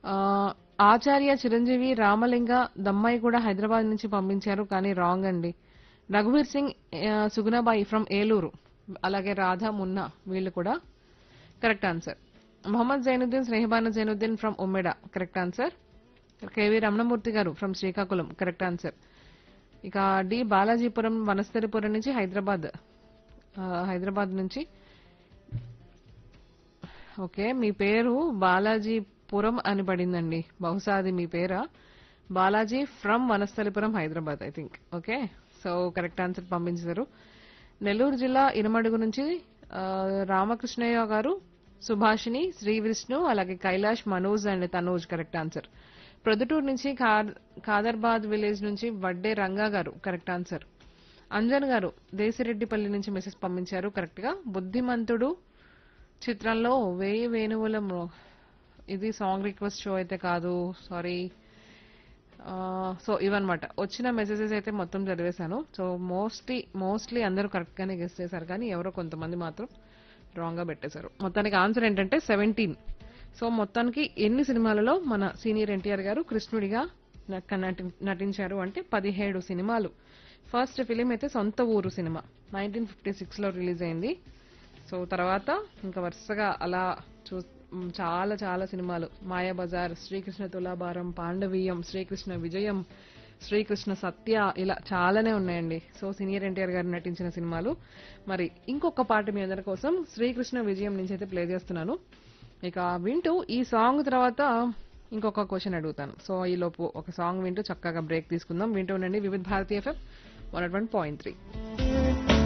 ఆ, ఆచార్య చిరంజీవి రామలింగ దమ్మాయి కూడా హైదరాబాద్ నుంచి పంపించారు కానీ రాంగ్ అండి రఘువీర్ సింగ్ ఆ, సుగుణాబాయి ఫ్రమ్ ఏలూరు అలాగే రాధా మున్నా వీళ్ళు కూడా correct answer Mohammed Zainuddin Snehabana Zainuddin from Ummeda correct answer KV Ramanamurthy garu from Srikakulam correct answer ఇక డి బాలాజీపురం వనస్థలిపురం నుంచి హైదరాబాద్ ఆ, హైదరాబాద్ నుంచి ఓకే మీ పేరు బాలాజీపురం అని పడిందండి బహుశా అది మీ పేరా Balaji from Vanasthalipuram Hyderabad I think okay so correct answer పంపించారు నెల్లూరు జిల్లా ఇనమడుగు నుంచి ఆ, రామకృష్ణయ్య గారు సుభాషిణి శ్రీ విష్ణు అలాగే Kailash Manoj and Tanoj correct answer Proddatur నుంచి ఖాద్- ఖాదర్బాద్ విలేజ్ నుంచి వడ్డే రంగా గారు కరెక్ట్ ఆన్సర్ అంజన్ గారు దేశిరెడ్డిపల్లి నుంచి మెసేజ్ పంపించారు కరెక్ట్ గా బుద్ధిమంతుడు చిత్రంలో వేయి వేణువుల మ్రో- ఇది సాంగ్ రిక్వెస్ట్ షో అయితే కాదు సారీ సో ఇవన్నమాట వచ్చిన మెసేజెస్ అయితే మొత్తం చదివేశాను సో మోస్ట్లీ మోస్ట్లీ అందరూ కరెక్ట్ గానే గెస్ట్ చేశారు కానీ ఎవరో కొంతమంది మాత్రం రాంగ్ గా పెట్టేశారు మొత్తానికి ఆన్సర్ ఏంటంటే సెవెంటీన్ సో మొత్తానికి ఎన్ని సినిమాలలో మన సీనియర్ ఎన్టీఆర్ గారు కృష్ణుడిగా నట- నటి- నటించారు అంటే పదిహేడు సినిమాలు ఫస్ట్ ఫిలిం అయితే సొంత ఊరు సినిమా నైన్టీన్ ఫిఫ్టీ సిక్స్ లో రిలీజ్ అయింది సో తర్వాత ఇంకా వరుసగా అలా చూ మ్, చాలా చాలా సినిమాలు మాయాబజార్ శ్రీకృష్ణ తులాభారం పాండవీయం శ్రీకృష్ణ విజయం శ్రీకృష్ణ సత్య ఇలా చాలానే ఉన్నాయండి సో సీనియర్ ఎన్టీఆర్ గారు నటించిన సినిమాలు మరి ఇంకొక పాట మీ అందరి కోసం శ్రీకృష్ణ విజయం నుంచి అయితే ప్లే చేస్తున్నాను ఇక వింటూ ఈ సాంగ్ తర్వాత ఇంకొక క్వశ్చన్ అడుగుతాను సో ఈ లోపు ఒక సాంగ్ వింటూ చక్కగా బ్రేక్ తీసుకుందాం వింటూ ఉండండి Vividh Bharatiya FM one point three